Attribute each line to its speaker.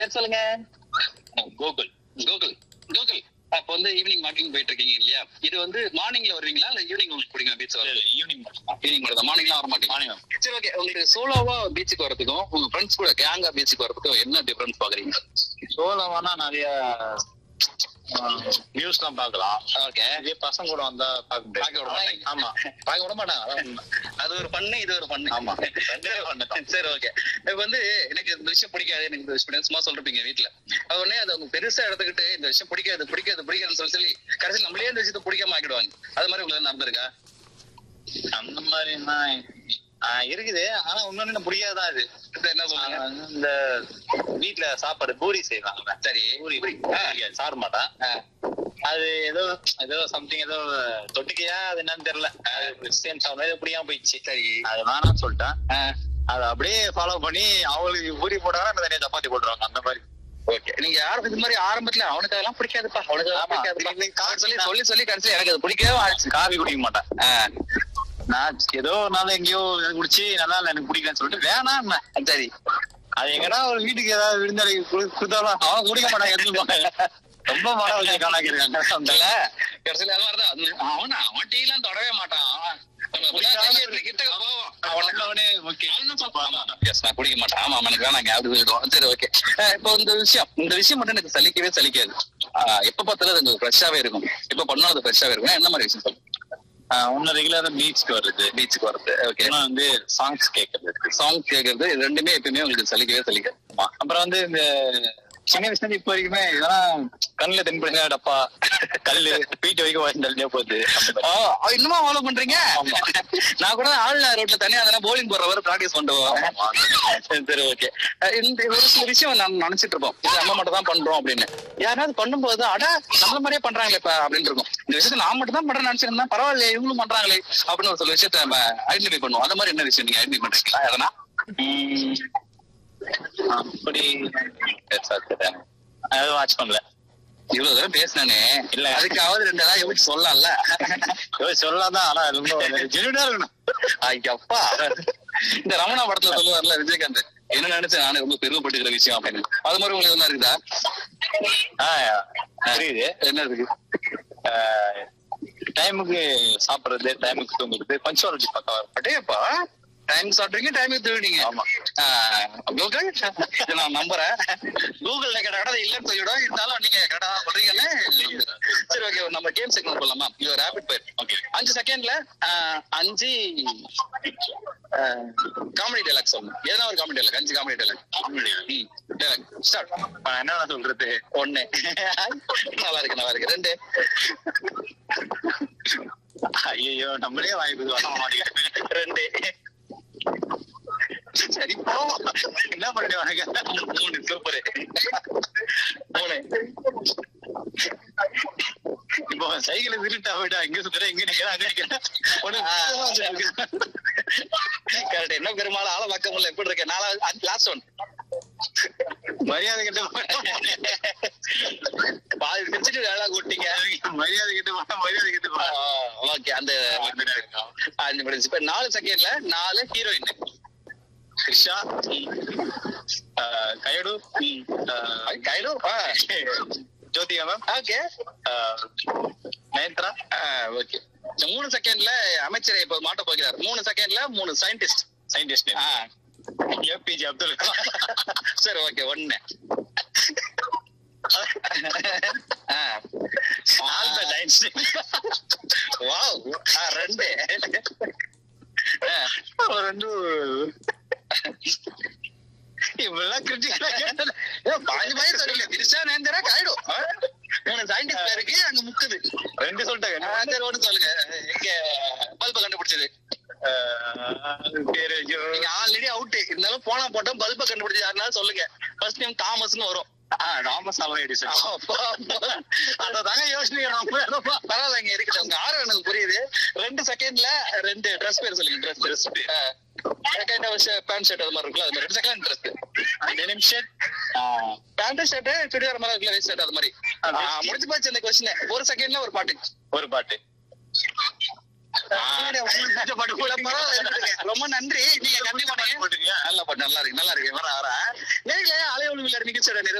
Speaker 1: பேர் சொல்லுங்க
Speaker 2: கோகுல்
Speaker 1: கோகுல் கோகுல் அப்ப வந்து ஈவினிங் வாக்கிங் போயிட்டு இருக்கீங்க இல்லையா இது வந்து மார்னிங்ல வருவீங்களா இல்ல ஈவினிங் உங்களுக்கு பிடிக்கும் பீச் வர
Speaker 2: ஈவினிங்
Speaker 1: ஈவினிங் மட்டும் மார்னிங்லாம் வர மாட்டீங்க
Speaker 2: மார்னிங்
Speaker 1: சரி ஓகே உங்களுக்கு சோலோவா பீச்சுக்கு வரதுக்கும் உங்க ஃப்ரெண்ட்ஸ் கூட கேங்கா பீச்சுக்கு வரதுக்கும் என்ன டிஃபரன்ஸ் பாக்குறீங்க
Speaker 2: சோளம்னா நிறைய நியூஸ் எல்லாம் பார்க்கலாம்
Speaker 1: ஓகே
Speaker 2: இதே பசங்க கூட வந்தா பார்க்க முடியாது
Speaker 1: பார்க்க விட மாட்டாங்க.
Speaker 2: ஆமா பார்க்க விட மாட்டாங்க அதான் உண்மை.
Speaker 1: அது ஒரு பண்ணு இது ஒரு பண்ணு
Speaker 2: ஆமா. ரெண்டே பண்ணு தான்.
Speaker 1: சரி ஓகே இப்ப வந்து எனக்கு இந்த விஷயம் பிடிக்காது எனக்கு இந்த விஷயம் சும்மா சொல்றீங்க வீட்டுல அது உடனே அதை அவங்க பெருசா எடுத்துக்கிட்டு இந்த விஷயம் பிடிக்காது பிடிக்காது பிடிக்காதுன்னு சொல்லி சொல்லி கடைசியில் நம்மளே இந்த விஷயத்தை பிடிக்காம ஆக்கிடுவாங்க அது மாதிரி உங்களுக்கு நடந்திருக்கா
Speaker 2: அந்த மாதிரினா ஆஹ் இருக்குது ஆனா இன்னொன்னு எனக்கு பிடிக்காதுதான் இது
Speaker 1: இப்ப என்ன சொல்லுங்க
Speaker 2: ஆஹ் இந்த வீட்ல சாப்பாடு பூரி செய்வாங்கல்ல
Speaker 1: சரி
Speaker 2: பூரி
Speaker 1: பூரி. ஆ.
Speaker 2: பிடிக்காது, சாப்பிட மாட்டேன்
Speaker 1: ஆ.
Speaker 2: அது ஏதோ ஏதோ சம்திங் ஏதோ தொட்டுக்கையா அது என்னன்னு தெரியல அது கிறிஸ்டியன் சாப்பிட ஏதோ பிடிக்காம போயிடுச்சு
Speaker 1: சரி
Speaker 2: அது வேணாம்னு சொல்லிட்டேன்
Speaker 1: ஆ.
Speaker 2: அதை அப்படியே ஃபாலோ பண்ணி அவங்களுக்கு பூரி போட்டாங்கன்னா எனக்கு தனியா சப்பாத்தி போட்டுருவாங்க அந்த மாதிரி
Speaker 1: ஓகே நீங்க யாரும் இது மாதிரி ஆரம்பத்துல அவனுக்கு அதெல்லாம் பிடிக்காதுப்பா அவனுக்கு அதெல்லாம்
Speaker 2: ஆமா.
Speaker 1: பிடிக்காதுப்பா
Speaker 2: நீங்க காசு
Speaker 1: சொல்லி சொல்லி சொல்லி கடைசி எனக்கு அது பிடிக்கவே ஆச்சு
Speaker 2: காஃபி குடிக்க மாட்டேன்
Speaker 1: ஆ.
Speaker 2: நான் ஏதோ ஒரு நாள் எங்கேயோ குடிச்சு நல்லா இல்ல எனக்கு பிடிக்கலன்னு சொல்லிட்டு வேணாம்
Speaker 1: சரி
Speaker 2: அது எங்கன்னா ஒரு வீட்டுக்கு ஏதாவது விருந்தாளி குடு- கொடுத்தாலும் அவன் குடிக்க மாட்டான் எடுத்துப்பாங்க ரொம்ப மன வச்சு காணாக்கிருக்காங்க
Speaker 1: இல்ல கடைசியில அது மாதிரிதான் அது அவன் அவன் டீ எல்லாம் தொடவே மாட்டான் அவன் கிட்ட போவான் அவனுக்கு
Speaker 2: அவனே ஓகே
Speaker 1: எஸ் நான் குடிக்க மாட்டேன் ஆமா எனக்கு வேணாங்க அப்படி சொல்லிடுவோம் சரி ஓகே இப்போ இந்த விஷயம் இந்த விஷயம் மட்டும் எனக்கு சலிக்கவே சலிக்காது ஆஹ் எப்ப பார்த்தாலும் அது ஃப்ரெஷ்ஷாவே இருக்கும் எப்ப பண்ணாலும் அது ஃப்ரெஷ்ஷாவே இருக்கும் என்ன மாதிரி விஷயம் சொல்லுங்க
Speaker 2: ஒன்னு ரெகுலரா பீச்சுக்கு வருது
Speaker 1: பீச்சுக்கு வரது ஓகே
Speaker 2: இன்னும் வந்து சாங்ஸ் கேட்கறது
Speaker 1: சாங் கேட்கறது இது ரெண்டுமே எப்பயுமே உங்களுக்கு சலிக்கவே சலிக்காது
Speaker 2: ஆமா. அப்புறம் வந்து இந்த சின்ன வயசுல இருந்து இப்ப வரைக்குமே இதெல்லாம் கண்ணுல தென்படுங்க டப்பா கல்லு வீட்டு வரைக்கும் வாங்கி தள்ளியே போகுது
Speaker 1: ஓ இன்னுமா ஃபாலோ பண்றீங்க நான் கூட ஆள்ல ரோட்ல தனியா அதெல்லாம் போலிங் போடுற வரை பிராக்டிஸ் பண்ணுவோம் சரி ஓகே இந்த ஒரு சில விஷயம் நான் நினைச்சிட்டு இருப்போம் இது நம்ம மட்டும் தான் பண்றோம் அப்படின்னு யாராவது பண்ணும்போது அட நம்மள மாதிரியே பண்றாங்களே இப்ப அப்படின்னு இருக்கும் இந்த விஷயத்த நான் மட்டும் தான் பண்றேன்னு நினைச்சிருந்தா பரவாயில்ல இவங்களும் பண்றாங்களே அப்படின்னு ஒரு சில விஷயத்த நம்ம ஐடென்டிஃபை பண்ணுவோம் அந்த மாதிரி என்ன விஷயம் நீங்க ஐடென்டிஃபை பண்றீங்களா எதனா
Speaker 2: உம், அப்படி அதாவது வாட்ச் பண்ணல
Speaker 1: இவ்வளவு தூரம் பேசினானே
Speaker 2: இல்ல.
Speaker 1: இல்ல அதுக்காவது ரெண்டு நாள் எப்படி சொல்லலாம்ல
Speaker 2: சொல்லாதான் ஆனா ரொம்ப ஜெனுவனா இருக்கணும்
Speaker 1: ஐயப்பா இந்த ரமணா படத்துல சொல்லுவார்ல விஜயகாந்த் என்ன நினைச்சு நானே ரொம்ப பெருமைப்பட்டுக்கிற விஷயம் அப்படின்னு அது மாதிரி உங்களுக்கு என்ன இருக்குதா
Speaker 2: ஆஹ் புரியுது
Speaker 1: என்ன இருக்கு
Speaker 2: டைமுக்கு சாப்பிடுறது டைமுக்கு தூங்குறது பஞ்சுவாலிட்டி பக்கம் வரும்
Speaker 1: அடேப்பா டைம் சாப்பிடுறீங்க டைமுக்கு தூவிடுங்க
Speaker 2: ஆமா.
Speaker 1: கூகுள் இதை நான் நம்புறேன் கூகுள்ல கேட்டா இல்லைன்னு சொல்லிவிடும் இருந்தாலும் நீங்க கரெக்டா தான் சொல்றீங்கன்னு சரி ஓகே நம்ம கேம் செக்மெண்ட் போலாமா இது ஒரு ரேபிட் ஃபயர்
Speaker 2: ஓகே
Speaker 1: அஞ்சு செகண்ட்ல அஞ்சு காமெடி டைலாக் சொல்லணும் எதனா ஒரு காமெடி டைலாக் அஞ்சு காமெடி டைலாக் டைலாக் ஸ்டார்ட்
Speaker 2: என்ன சொல்றது
Speaker 1: ஒண்ணு நல்லா இருக்கு நல்லா இருக்கு ரெண்டு
Speaker 2: ஐயோ நம்மளே வாங்கி வர மாட்டேங்குது
Speaker 1: ரெண்டு
Speaker 2: சரி போவோம் என்ன பண்ணுவாங்க
Speaker 1: மூணு சூப்பர் மூணு
Speaker 2: இப்போ சைக்கிள் விட்டுட்டா போயிட்டா இங்க சுத்துற இங்க நிக்கிறேன் அங்க நிக்கிறேன்
Speaker 1: கரெக்ட் என்ன பெருமாள் ஆள பார்க்க முடியல எப்படி இருக்கு நாலாவது லாஸ்ட் ஒன்
Speaker 2: மரியாதை கிட்ட
Speaker 1: பாதி பிரிச்சுட்டு டயலாக் விட்டீங்க
Speaker 2: மரியாதை கிட்ட போனா மரியாதை கிட்ட போனா
Speaker 1: ஓகே அந்த அஞ்சு முடிஞ்சு இப்ப நாலு செகண்ட்ல நாலு ஹீரோயின்
Speaker 2: கிருஷா கயடு
Speaker 1: கைலோ
Speaker 2: Jyothika ma'am
Speaker 1: okay
Speaker 2: Nayanthara
Speaker 1: okay மூணு செகண்ட்ல அமைச்சரை இப்ப மாட்ட போகிறார் மூணு செகண்ட்ல மூணு சயின்டிஸ்ட்
Speaker 2: சயின்டிஸ்ட் ஏபிஜே அப்துல் கலாம்
Speaker 1: சரி ஓகே ஒண்ணு
Speaker 2: ஆல்பர்ட் ஐன்ஸ்டைன்
Speaker 1: வாவ் ரெண்டு ஆ,
Speaker 2: ஒரு ரெண்டு இவெல்லாம் கிரிட்டிக்கலா
Speaker 1: ஏ, பாதி பாதி தெரியல கிருஷ்ணா நேந்திரா காயிடும் ஆ? மூணு சயின்டிஸ்ட் இருக்கு அங்க முக்குது
Speaker 2: ரெண்டு சொல்லிட்டாங்க
Speaker 1: ஆ, சரி ஒண்ணு சொல்லுங்க இங்க பல்ப கண்டுபிடிச்சது
Speaker 2: பேரு ஐயோ
Speaker 1: நீங்க ஆல்ரெடி அவுட் இருந்தாலும் போனா போட்டோம் பல்ப கண்டுபிடிச்சது யாருனாலும் சொல்லுங்க ஃபர்ஸ்ட் நேம் தாமஸ்னு வரும்
Speaker 2: ராமஸ் ஆல்வா எடிசன்
Speaker 1: அப்பா, அப்பா. அததாங்க யோசனை நம்ம பரவாயில்லைங்க இருக்கட்டும் உங்க ஆர்வம் எனக்கு புரியுது ரெண்டு செகண்ட்ல ரெண்டு ட்ரெஸ் பேர் சொல்லுங்க dress dress second pant shirt அது மாதிரி இருக்குல்ல அது மாதிரி ரெண்டு second dress
Speaker 2: denim shirt
Speaker 1: pant shirt churidar மாதிரி இருக்குல்ல வேஸ்ட் ஷர்ட் அது மாதிரி
Speaker 2: ஆ,
Speaker 1: ஆ, முடிஞ்சு போச்சு இந்த கொஸ்டின் ஒரு செகண்ட்ல ஒரு பாட்டு
Speaker 2: ஒரு பாட்டு
Speaker 1: ரொம்ப நன்றி நீங்க கண்டிப்பா நல்ல பாட்டு நல்லா இருக்கு நல்லா இருக்கு வர வர நேரிலே அலையொலி விளையாடு நிகழ்ச்சியோட நிறைவு